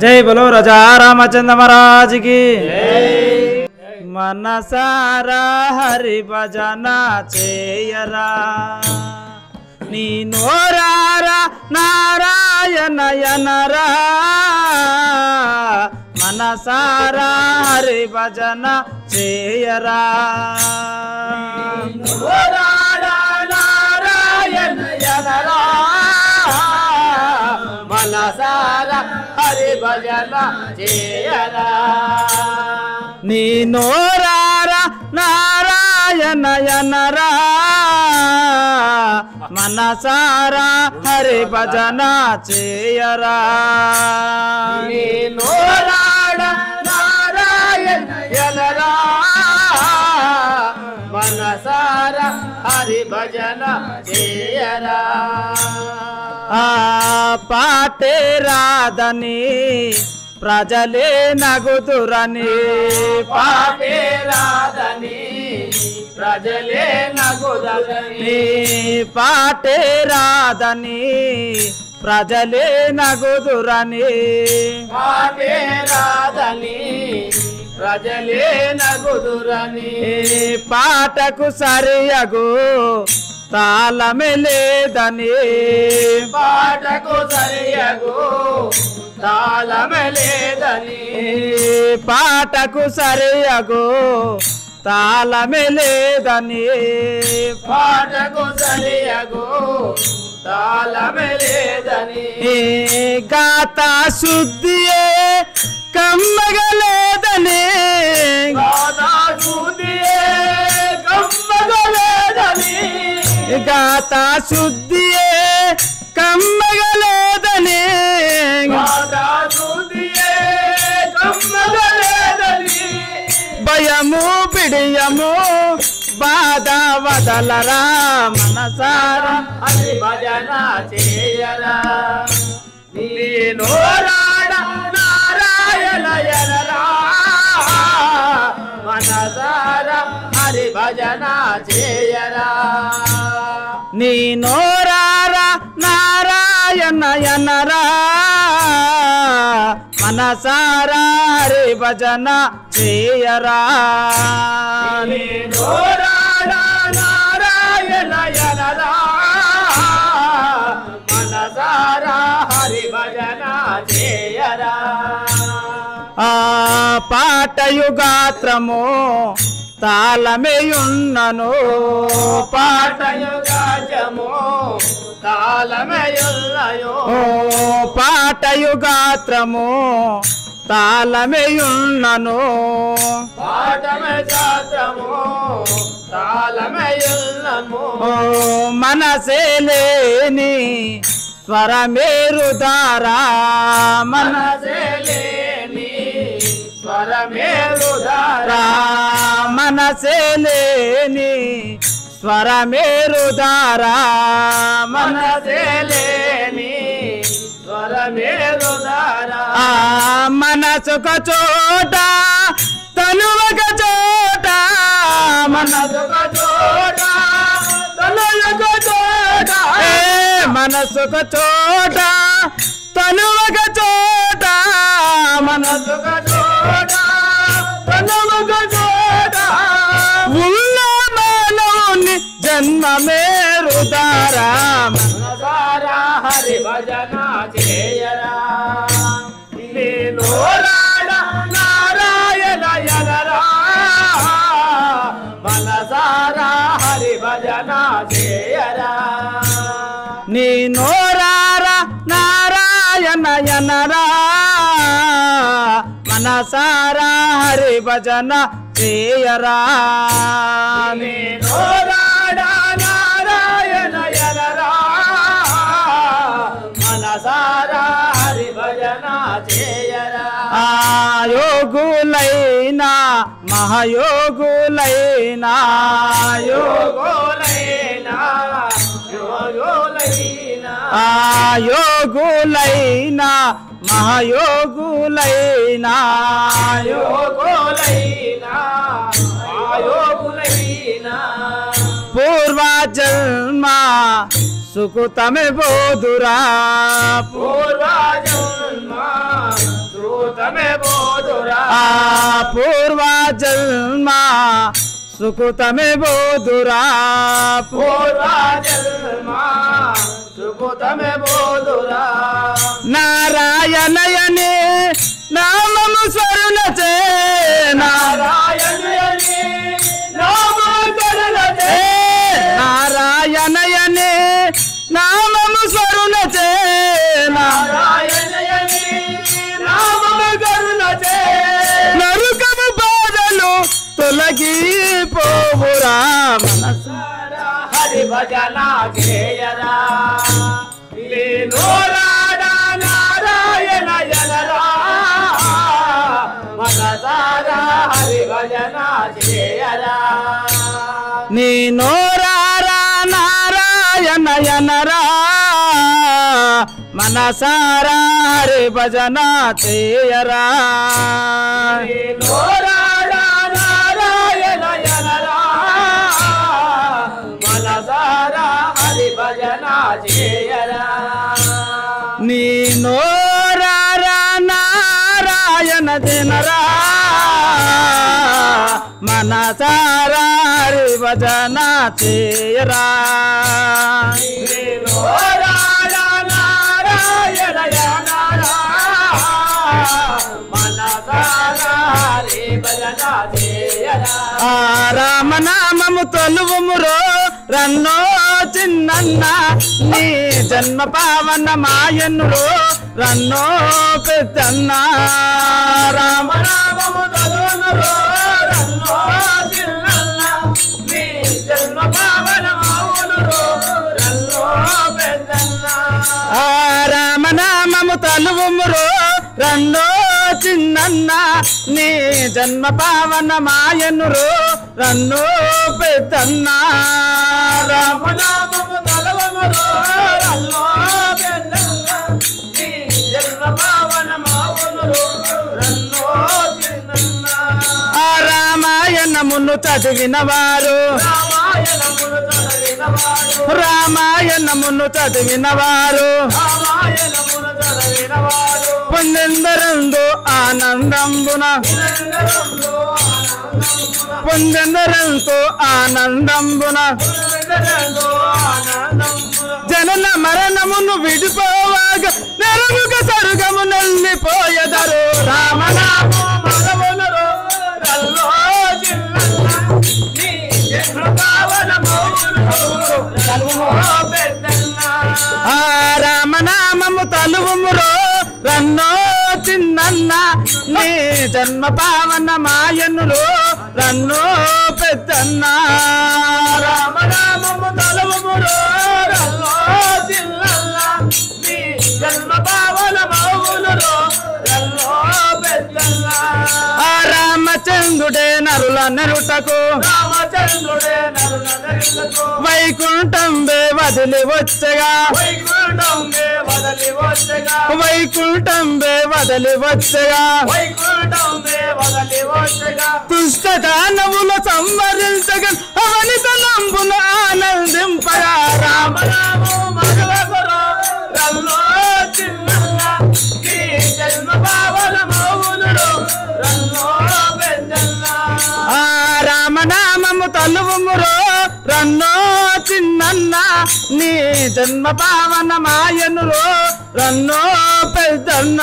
జై బలో రజా రామచంద్ర మహారాజ్ కి మనసారా హరి భజన చేయరా నీ నోరారా నారాయణయనరా మనసారా హరి భజన చేయరా మనసారా హరి భజన చేయరా నీ నోరారా నారాయణయనరా మనసారా హరి భజన చేయరా నీ నోరాడ నారాయణ ఎలరా మనసారా హరి భజన చేయరా ఆ పాటే రాదని ప్రజలే నగుదురని పాటే రాదని ప్రజలే నగుదని నీ పాటే రాదని ప్రజలే నగుదురని పాటే రాదని ప్రజలే నగుదురని ఈ పాటకు సరియగు తాళమే లేదని పాటకు సరియగు తాళమలేదని ఈ పాటకు సరియగు తాళమే లేదని పాటకు సరియగు తాళమలేదని ఈ గాత శుద్ధియే కమ్మగలేదని గాదా శుద్ధియే కమ్మగలేదని గాత శుద్ధియే కమ్మగలేదని గాదా శుద్ధియే కమ్మగలేదని భయము పిడియము బాధ వదలరా మనసారా హరి భజన చేయరా నేను రాడ నారాయణ ఎలరా మనసార హరి భజన చేయరా నీ నోరారా నారాయణయనరా మనసారా హరి భజన చేయరా నేను రాడ నారాయణ ఎలరా మనసార హరి భజన చేయరా ఆ పాటయు గాత్రము తాళమేయున్నను పాట పాటయుగాజము తాళమయుల్లయో ఓ పాటయు గాత్రము తాళమేయున్నను పాఠమే శాస్త్రము తాళమయుల్లము ఓ మనసే లేని స్వరమేరుదారా మన మనసే లేని స్వరమేలుధారా మనసే లేని స్వరమేరుదారా మన మనసే లేని స్వరమేలుధారా ఆ మనసుక చోట తనువక చోట మన మనసుక చోట తనయుక చోట ఏ మనసుక చోట తనువక చోట మన మనసుక చోట తనయుక చోట ఉన్న మానవుని జన్మమేరుదారా మనసారా హరి భజన చేయరా నేను రాడ నారాయణ ఎలరా మనసారా హరి భజన చేయరా నీ నోరారా నారాయణయనరా మనసారా హరి భజన చేయరా నేను రాడ నారాయణ ఎలరా మనసారా హరి భజన చేయరా యోగులైనా మహయోగులైనా యో యోగోలైనా యోగోలైనా ఆ యోగులైనా మహయోగులైనా యో యోగోలైనా ఆయోగులైనా పూర్వజన్మ సుకృతమే బోధురా పూర్వజన్మ సుఖమే బోధురా ఆ పూర్వ జన్మ సుకృతమే బోధురా పూర్వ జన్మ సుకృతమే బోధురా నారాయణయని నామము స్వరుణ చే నారాయణుని నామకరుణతే నారాయణయని నామము స్వరుణ చే నారాయణయని నామకరుణతే నరుకము బాధలు తొలగిపోవురా మనసు హరి భజన చేయరా లేనోరాడా నారాయణ జనరా మనసారా హరి భజన చేయరా నీ నోరారా నారాయణయనరా మనసారా హరి భజన చేయరా లేనోరాడా నారాయణ జనరా మనసారా హరి భజన చేయరా నీ నోరారా నారాయణ జనరా మనసారా హరి భజన చేయరా లేనోరాడా నారాయణ జనరా మనసారా హరి భజన చేయరా ఆ రామనామము తొలువుమురో రన్నో చిన్నన్న నీ జన్మ పావన మాయనురో రన్నో పెద్దన్న రామ రామనామము తలునురో రన్నో చిన్నన్న నీ జన్మ పావనమవునురో రన్నో పెద్దన్న ఆ రామనామము తలువుమురో రన్నో చిన్నన్న నీ జన్మ పావన మాయనురో రన్నో పెద్దన్న రామ రామనామము తలవమురో రన్నో పెద్దన్న నీ జన్మ పావనమవునురో రన్నో చిన్నన్న ఆ రామాయణమును చదివిన వారు రామాయణమును చదివినవాడు రామాయణమును చదివిన వారు రామాయణమును చదివినవాడు పొందెందరందు ఆనందంబున నిరంతరములో ఆనందమున పొందెందరంతో ఆనందంబున నిరంతరములో ఆనందమున జనన మరణమును విడిపోవాగా నెరముగ సరుగము నల్లిపోయెదరు రామనామ రామనామము మగవనురో రల్లో జిల్లన్న నీ జన్మ పావనమవునురో రల్లో పెద్దన్న ఆ రామనామము తలువుమురో రన్నో చిన్నన్న నీ జన్మ పావన మాయనులో రన్నో పెద్దన్న రామ రామనామము తలవమురో రల్లో జిల్లన్న నీ జన్మ పావనమవునురో రల్లో పెద్దన్న ఆ రామచంద్రుడే నరుల నెరుటకు రామచంద్రుడే నరుల నరులకు వైకుంఠంబే వదిలి వచ్చగా వైకుంఠంబే వదలి వచ్చగా వైకుంఠంబే వదిలి వచ్చగా వైకుంఠంబే వదలి వచ్చగా దుష్ట దానవుల సంవరించగా అవని తలంబున ఆనందింపగా రామ రామనామము మగవగురో రల్లో చిన్నన్న ఈ జన్మ పావనమవునురో రల్లో పెద్దన్న ఆ రామనామము తలువుమురో రన్నో చిన్నన్న నీ జన్మ పావన మాయనురో రన్నో పెద్దన్న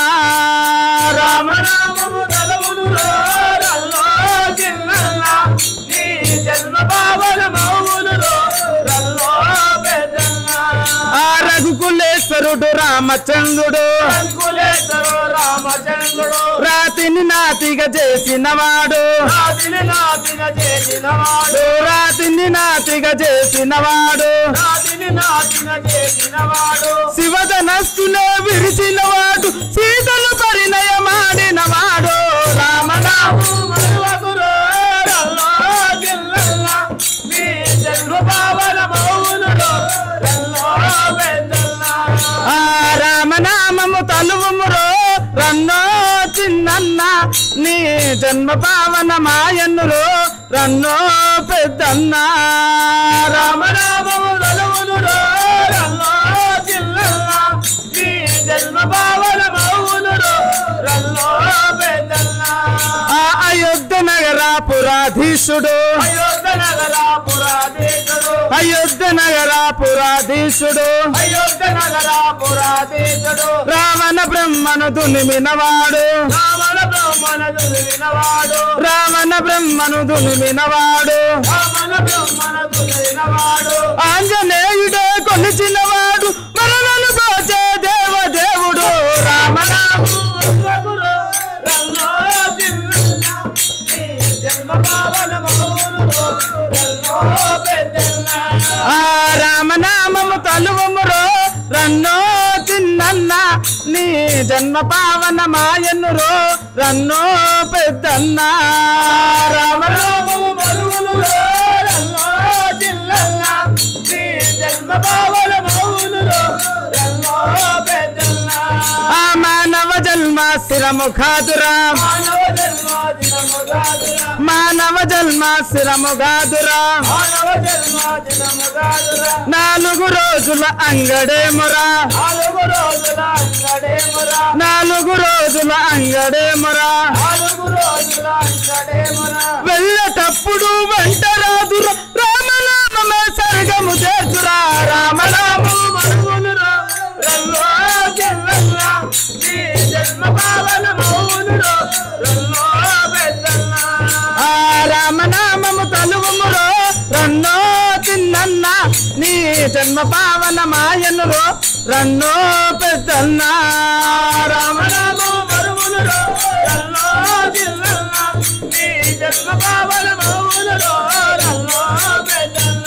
రామ రామనామము తలవునురో రల్లో చిన్నన్న ఈ జన్మ పావనమవునురో రల్లో పెద్దన్న ఆ రఘుకులేశ్వరుడు రామచంద్రుడు అంకులేశ్వరు రామచంద్రుడు రాతిని నాతిగా చేసినవాడు రాతిని నాతిన చేసినవాడు రాతిని నాతిగా చేసినవాడు రాతిని నాతిన చేసినవాడు శివధనస్సులో విరిచినవాడు సీతలు పరిణయమాడినవాడు రామనామ రాము మరువకురో రల్లో జిల్లల్ల నీ జన్మ పావనమవునురో రల్లో పెద్దన్న ఆ రామనామము తలువుమురో రన్నో చిన్నన్న నీ జన్మ పావన మాయన్నులో రన్నో పెద్దన్న రామ రామనామము నలువునురో రల్లో జిల్లల్ల నీ జన్మ పావనమవునురో రల్లో పురాధీశుడు అయోధ్య నగర పురాధీశుడు అయోధ్య నగర పురాధీశుడు అయోధ్య నగర పురాధీశుడు రావణ బ్రహ్మను దునిమినవాడు రావణ బ్రహ్మణ దురినవాడు రావణ బ్రహ్మను దునిమినవాడు రావణ బ్రహ్మణ దురినవాడు ఆంజనేయుడే కొలిచినవాడు మరణను దోచే దేవదేవుడు రామనామ గురు రల్లో దిల్ల నీ జన్మ పావన మౌనుడు రల్లో పెద్దన్న ఆ రామనామము తలువమురో రన్నో చిన్నన్న నీ జన్మ పావన మాయనురో రన్నో పెద్దన్న రామనామ రామనామము మరువులు రల్లో జిల్లల్ల నీ జన్మ పావన మౌనుడు రల్లో పెద్దన్న ఆ మానవ జన్మ స్థిరము కాదురా మానవ జన్మ దినము కాదురా మానవ జన్మ స్థిరము కాదురా మానవ జన్మ దినము కాదురా నాలుగు రోజుల అంగడేమురా నాలుగు రోజుల అంగడేమురా నాలుగు రోజుల అంగడేమురా నాలుగు రోజుల అంగడేమురా వెళ్ళేటప్పుడు వెంట రాదురా రామనామమే సర్గము చేతురా రామనామం మరువునురా రల్లో జిల్లల్ల నీ జన్మ పావన మౌనుడు రల్లో పెద్దన్న ఆ రామనామము తలువమురో రన్నో చిన్నన్న నీ జన్మ పావన మాయనురో రన్నో పెద్దన్న రామనామ రామనామము మరువునురా రల్లో జిల్లల్ల నీ జన్మ పావన మౌనుడు రల్లో పెద్దన్న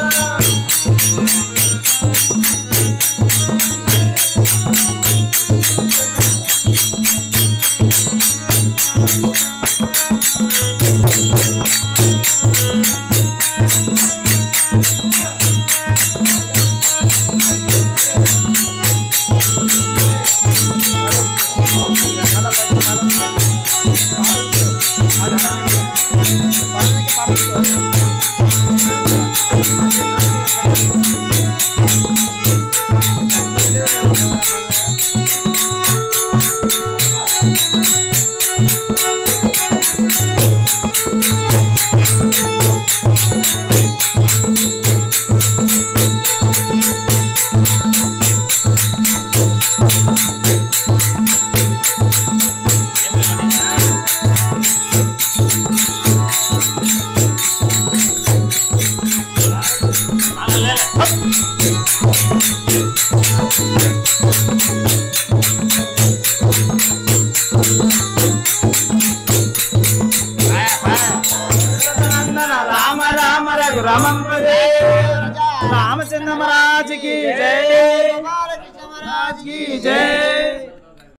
రామ రామ రఘు రమం పదే రామచంద్ర మహారాజ్ की जय की जय